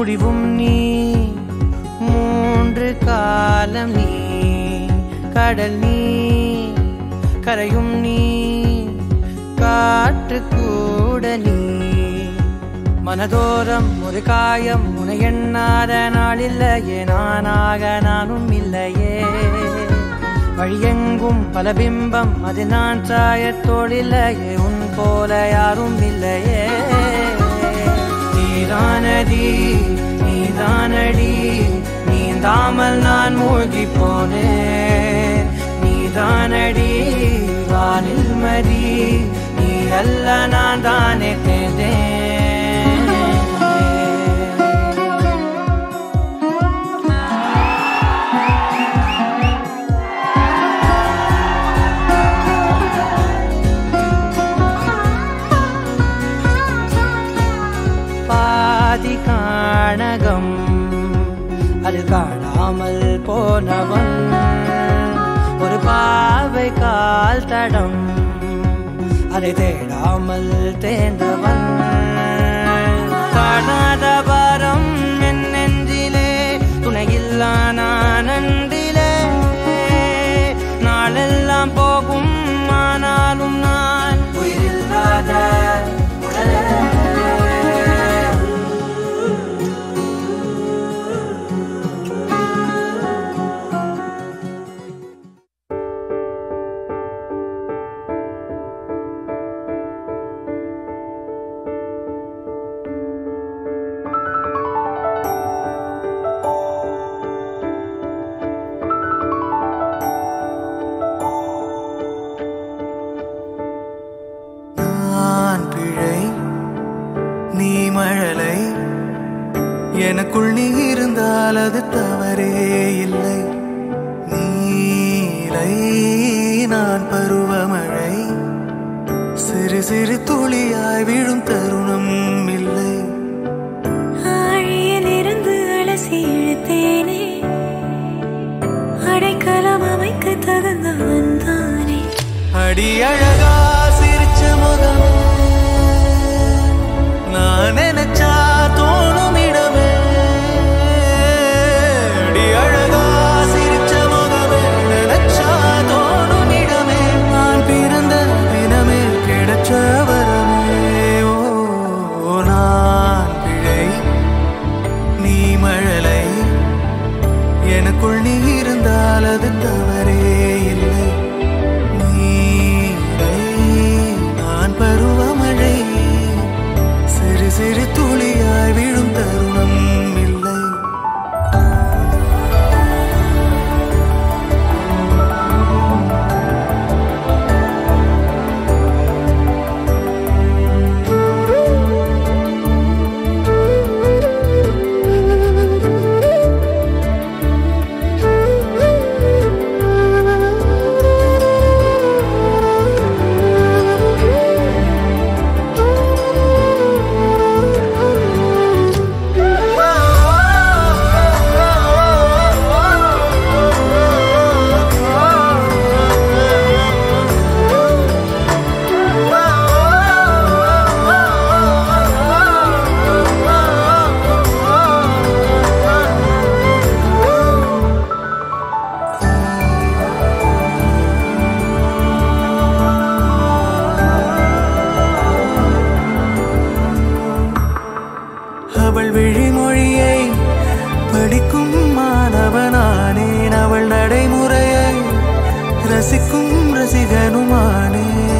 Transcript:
முடிவும் நீ மூன்று காலம் நீ கடல் நீ கரையும் நீ காற்று கூட நீ மனதோரம் ஒரு காயம் உன எண்ணாத நாளில்லையே நானாக நானும் இல்லையே வழியெங்கும் பல பிம்பம் அது நான் சாயத்தோடில்லையே உன் போல யாரும் இல்லையே நீதானடி நீதானடி நீந்தாமல் நான் மூழ்கி போனேன் நீதானடி வானில் மதி நீ அல்ல நான் தானே தேர்ந்தேன் பாதி காணகம் அது காணாமல் போனவன் ஒரு பாவை கால் தடம் அதை தேடாமல் தேர்ந்தவன் காணாத பாரம் என் நெஞ்சிலே துணையில்லா நான் அன்றிலே நாளெல்லாம் போகும் ஆனாலும் நான் உயிரில்லாத உடலே நான் பிழை நீ மழலை எனக்குள் நீ இருந்தால் அது தவறே இல்லை நீலை நான் பருவமழை சிறு சிறு துளியாய் விழும் தருணம் இல்லை ஆழியிலிருந்து அலசி இழுத்தேனே அடைக்கலம் அமைக்க தகுந்தவன் தானே அடி அழகா சிரிச்ச முகம் நான் நினைச்சா தோணும் இடமே அடி அழகா சிரிச்ச முகமே நினைச்சா தோணும் இடமே நான் பிறந்த தினமே கிடைச்ச வரமே ஓ நான் பிழை நீ மழலை எனக்குள் நீ இருந்தால் அது தவறே இல்லை நீரை நான் பருவமழை சிறு சிறு துளியாய் விழும் தருணம் இல்லை அவள் விழிமொழியை படிக்கும் மாணவனானேன் அவள் நடைமுறையை ரசிக்கும் ரசிகனுமானேன்